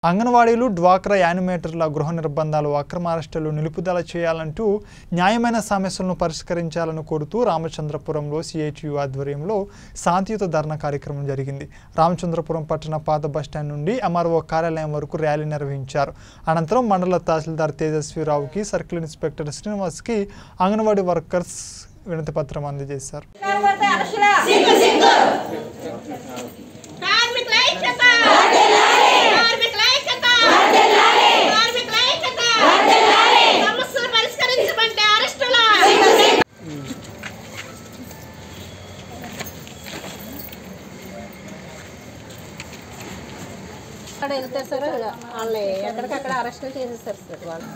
అంగన్వాడీలు డ్వాక్రా యానిమేటర్ల గృహ నిర్బంధాలు అక్రమ అరెస్టులు నిలుపుదల చేయాలంటూ న్యాయమైన సమస్యలను పరిష్కరించాలని కోరుతూ రామచంద్రపురంలో సిఐటియు ఆధ్వర్యంలో శాంతియుత ధర్నా కార్యక్రమం జరిగింది రామచంద్రపురం పట్టణ పాత బస్టాండ్ నుండి ఎంఆర్ఓ కార్యాలయం వరకు ర్యాలీ నిర్వహించారు అనంతరం మండల తహసీల్దార్ తేజస్వీరావుకి సర్కిల్ ఇన్స్పెక్టర్ శ్రీనివాస్కి అంగన్వాడీ వర్కర్స్ వినతి పత్రం అందజేశారు లేకపోతే అరసుల కార్మికుల ఐక్యత కార్మికుల ఐక్యత కార్మికుల ఐక్యత సమస్యలు పరిష్కరించమంటే అరెస్టుల అక్కడ వెళ్తారు సార్ వాళ్ళని ఎక్కడికక్కడ అరెస్టులు చేసేస్తారు సార్ వాళ్ళు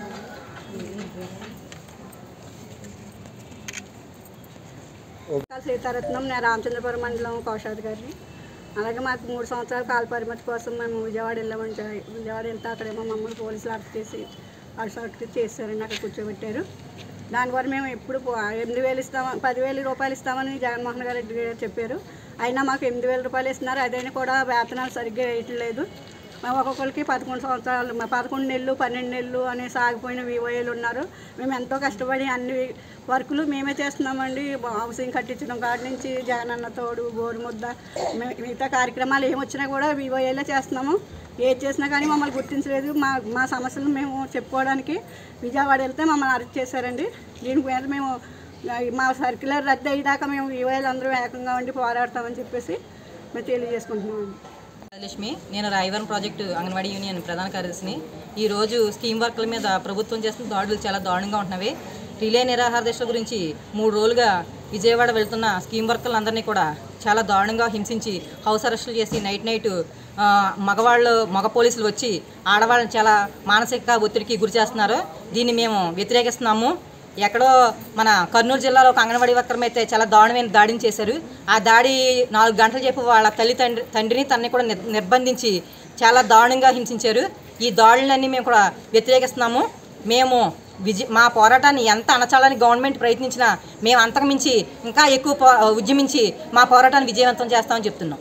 సీతారత్నం నేను రామచంద్రపురం మండలం కోశాధికారిని అలాగే మాకు మూడు సంవత్సరాల కాల పరిమితి కోసం మేము విజయవాడ వెళ్ళామని చెప్పి- విజయవాడ వెళ్తే అక్కడేమో మమ్మల్ని పోలీసులు అరెస్ట్ చేసి అరెస్ట్ చేశారండి అక్కడ కూర్చోబెట్టారు దానివల్ల మేము ఎప్పుడు పో- ఎనిమిది వేలు ఇస్తామని పదివేలు రూపాయలు ఇస్తామని జగన్మోహన్ గారు రెడ్డి గారు చెప్పారు అయినా మాకు ఎనిమిది వేల రూపాయలు ఇస్తున్నారు అదైనా కూడా వేతనాలు సరిగ్గా వేయట్లేదు మేము ఒక్కొక్కరికి పదకొండు సంవత్సరాలు మా పదకొండు నెలలు పన్నెండు నెలలు అని సాగిపోయిన వివోఏలు ఉన్నారు మేము ఎంతో కష్టపడి అన్ని వర్కులు మేమే చేస్తున్నామండి హౌసింగ్ కట్టించడం కాడి నుంచి జగనన్న తోడు గోరు ముద్ద మి- మిగతా కార్యక్రమాలు ఏమొచ్చినా కూడా వివోఏలే చేస్తున్నాము ఏది చేసినా కానీ మమ్మల్ని గుర్తించలేదు మా మా సమస్యలు మేము చెప్పుకోవడానికి విజయవాడ వెళ్తే మమ్మల్ని అరెస్ట్ చేశారండి దీని మీద మేము ఆ, మా సర్క్యులర్ రద్దు అయ్యేదాకా మేము వివోఏలు అందరూ ఏకంగా ఉండి పోరాడతామని చెప్పేసి మేము తెలియజేసుకుంటున్నామండి లక్ష్మి నేను రాయవరం ప్రాజెక్టు అంగన్వాడీ యూనియన్ ప్రధాన కార్యదర్శిని ఈరోజు స్కీమ్ వర్క్ల మీద ప్రభుత్వం చేస్తున్న దాడులు చాలా దారుణంగా ఉంటున్నవి రిలే నిరాహార దీక్ష గురించి మూడు రోజులుగా విజయవాడ వెళ్తున్న స్కీమ్ వర్కర్లందరినీ కూడా చాలా దారుణంగా హింసించి హౌస్ అరెస్టులు చేసి నైట్ నైట్ ఆ, మగవాళ్ళు మగ పోలీసులు వచ్చి ఆడవాళ్ళని చాలా మానసిక ఒత్తిడికి గురి చేస్తున్నారు దీన్ని మేము వ్యతిరేకిస్తున్నాము ఎక్కడో మన కర్నూలు జిల్లాలో ఒక అంగన్వాడీ వర్కర్ అయితే చాలా దారుణమైన దాడిని చేశారు ఆ దాడి నాలుగు గంటల చెప్పు వాళ్ళ తల్లి తండ్రి తండ్రిని తనని కూడా నిర్- నిర్బంధించి చాలా దారుణంగా హింసించారు ఈ దాడులన్నీ మేము కూడా వ్యతిరేకిస్తున్నాము మేము విజయ మా పోరాటాన్ని ఎంత అణచాలని గవర్నమెంట్ ప్రయత్నించినా మేము అంతకు మించి ఇంకా ఎక్కువ పో- ఉద్యమించి మా పోరాటాన్ని విజయవంతం చేస్తామని చెప్తున్నాం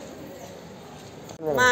మా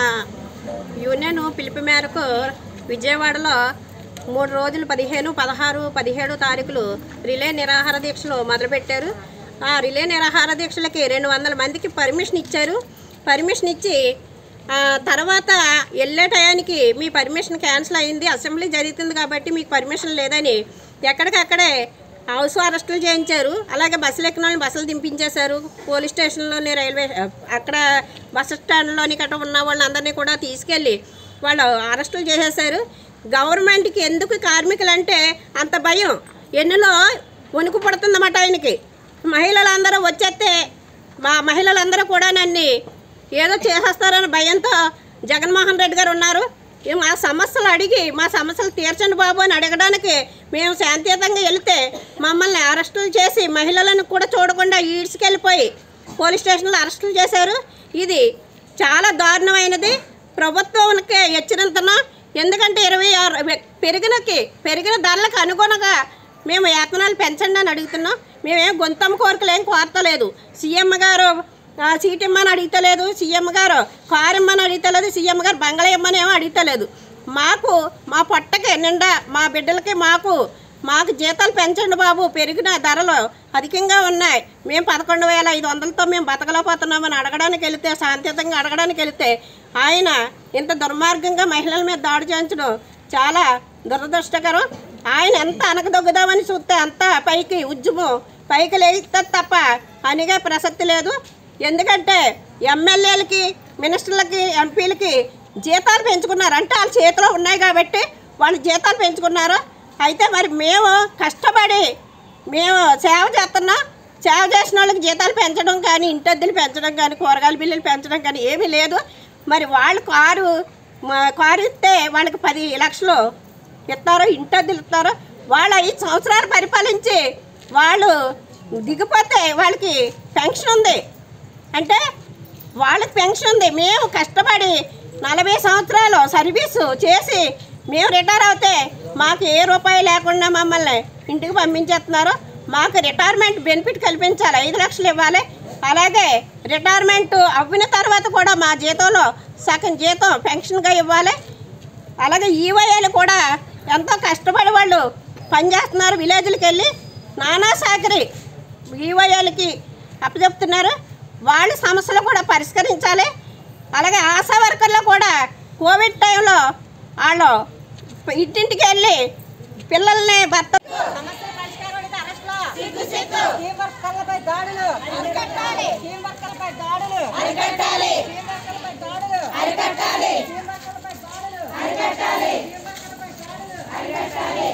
యూనియన్ పిలుపు మేరకు విజయవాడలో మూడు రోజులు పదిహేను పదహారు పదిహేడు తారీఖులు రిలే నిరాహార దీక్షలు మొదలుపెట్టారు ఆ రిలే నిరాహార దీక్షలకి రెండు వందల మందికి పర్మిషన్ ఇచ్చారు పర్మిషన్ ఇచ్చి ఆ, తర్వాత వెళ్ళే టయానికి మీ పర్మిషన్ క్యాన్సిల్ అయింది అసెంబ్లీ జరుగుతుంది కాబట్టి మీకు పర్మిషన్ లేదని ఎక్కడికక్కడే హౌస్ అరెస్టులు చేయించారు అలాగే బస్సులు ఎక్కిన వాళ్ళని బస్సులు దింపించేశారు పోలీస్ స్టేషన్లోని రైల్వే అక్కడ బస్ స్టాండ్లోని గట్రా ఉన్న వాళ్ళందరినీ కూడా తీసుకెళ్ళి వాళ్ళు అరెస్టులు చేసేశారు గవర్నమెంట్కి ఎందుకు కార్మికులంటే అంత భయం ఎన్నులో వణుకు పడుతుందన్నమాట ఆయనకి మహిళలందరూ వచ్చేస్తే మా మహిళలందరూ కూడా నన్ను ఏదో చేసేస్తారని భయంతో జగన్మోహన్ రెడ్డి గారు ఉన్నారు ఈ మా సమస్యలు అడిగి మా సమస్యలు తీర్చండి బాబు అని అడగడానికి మేము శాంతియుతంగా వెళితే మమ్మల్ని అరెస్టులు చేసి మహిళలను కూడా చూడకుండా ఈడ్చుకెళ్ళిపోయి పోలీస్ స్టేషన్లో అరెస్టులు చేశారు ఇది చాలా దారుణమైనది ప్రభుత్వానికి హెచ్చరింతను ఎందుకంటే ఇరవై ఆరు పెరిగినకి పెరిగిన ధరలకు అనుగుణంగా మేము వేతనాలు పెంచండి అని అడుగుతున్నాం మేమేం గొంతమ్మ కోరికలు ఏం కోరతలేదు సీఎం గారు ఆ, సీట్ ఇమ్మని అడుగుతలేదు సీఎం గారు కారు ఇమ్మని అడుగుతలేదు సీఎం గారు బంగ్లా ఇమ్మని ఏమో అడుగుతలేదు మాకు మా పొట్టకి నిండా మా బిడ్డలకి మాకు మాకు జీతాలు పెంచండి బాబు పెరిగిన ధరలు అధికంగా ఉన్నాయి మేము పదకొండు వేల ఐదు వందలతో మేము బతకలేకపోతున్నామని అడగడానికి వెళితే శాంతియుతంగా అడగడానికి వెళితే ఆయన ఇంత దుర్మార్గంగా మహిళల మీద దాడి చేయించడం చాలా దురదృష్టకరం ఆయన ఎంత అనకదొగ్గుదామని చూస్తే అంత పైకి ఉద్యమం పైకి లేస్తుంది తప్ప అనిగే ప్రసక్తి లేదు ఎందుకంటే ఎమ్మెల్యేలకి మినిస్టర్లకి ఎంపీలకి జీతాలు పెంచుకున్నారు అంటే వాళ్ళ చేతిలో ఉన్నాయి కాబట్టి వాళ్ళు జీతాలు పెంచుకున్నారు అయితే మరి మేము కష్టపడి మేము సేవ చేస్తున్నాం సేవ చేసిన వాళ్ళకి జీతాలు పెంచడం కానీ ఇంటద్దెలు పెంచడం కానీ కూరగాయల బిల్లులు పెంచడం కానీ ఏమీ లేదు మరి వాళ్ళు కారు మా కారు ఇస్తే వాళ్ళకి పది లక్షలు ఇస్తారు ఇంటద్దెలు ఇస్తారు వాళ్ళు ఐదు సంవత్సరాలు పరిపాలించి వాళ్ళు దిగిపోతే వాళ్ళకి పెన్షన్ ఉంది అంటే వాళ్ళకి పెన్షన్ ఉంది మేము కష్టపడి నలభై సంవత్సరాలు సర్వీసు చేసి మేము రిటైర్ అవుతే మాకు ఏ రూపాయి లేకుండా మమ్మల్ని ఇంటికి పంపించేస్తున్నారు మాకు రిటైర్మెంట్ బెనిఫిట్ కల్పించాలి ఐదు లక్షలు ఇవ్వాలి అలాగే రిటైర్మెంట్ అవ్విన తర్వాత కూడా మా జీతంలో సగం జీతం పెన్షన్గా ఇవ్వాలి అలాగే ఈవైఏలు కూడా ఎంతో కష్టపడి వాళ్ళు పనిచేస్తున్నారు విలేజ్లకు వెళ్ళి నానా సాకరి ఈవైఏలకి అప్పచెప్తున్నారు వాళ్ళ సమస్యలు కూడా పరిష్కరించాలి అలాగే ఆశా వర్కర్లు కూడా కోవిడ్ టైంలో వాళ్ళు ఇంటింటికి వెళ్ళి పిల్లల్ని భర్త సమస్యల పరిష్కారానికి అరెస్టులో టీం వర్కర్లపై దాడులు అరికట్టాలి టీం వర్కర్లపై దాడులు అరికట్టాలి టీం వర్కర్లపై దాడులు అరికట్టాలి టీం వర్కర్లపై దాడులు అరికట్టాలి టీం వర్కర్లపై దాడులు అరికట్టాలి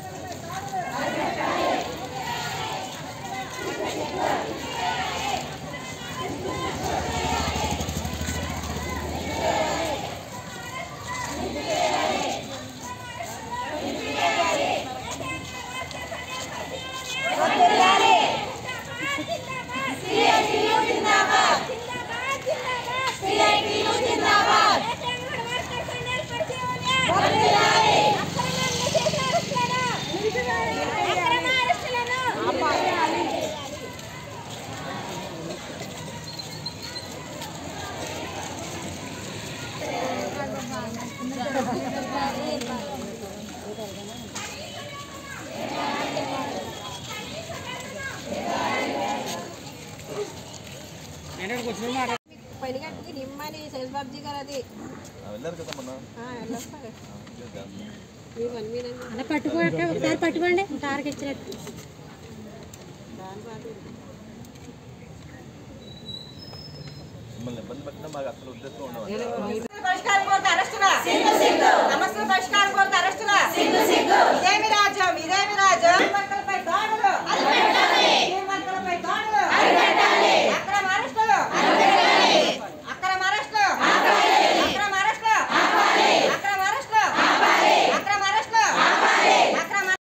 పనిగట్టుకి నిమ్మని శేషబాబుజీ గారు అది వెళ్ళారు కదా మొన్న ఆ, వెళ్ళొస్తారు ఈ వన్ మీనండి అలా పట్టుకోండి ఒకసారి పట్టుకోండి తారకి ఇచ్చినట్టు మిమ్మల్ని ఇబ్బంది పెట్టినా మాకు అసలు ఉద్దేశం ఉండదు పరిష్కారం కోరుతూ అరెస్టులా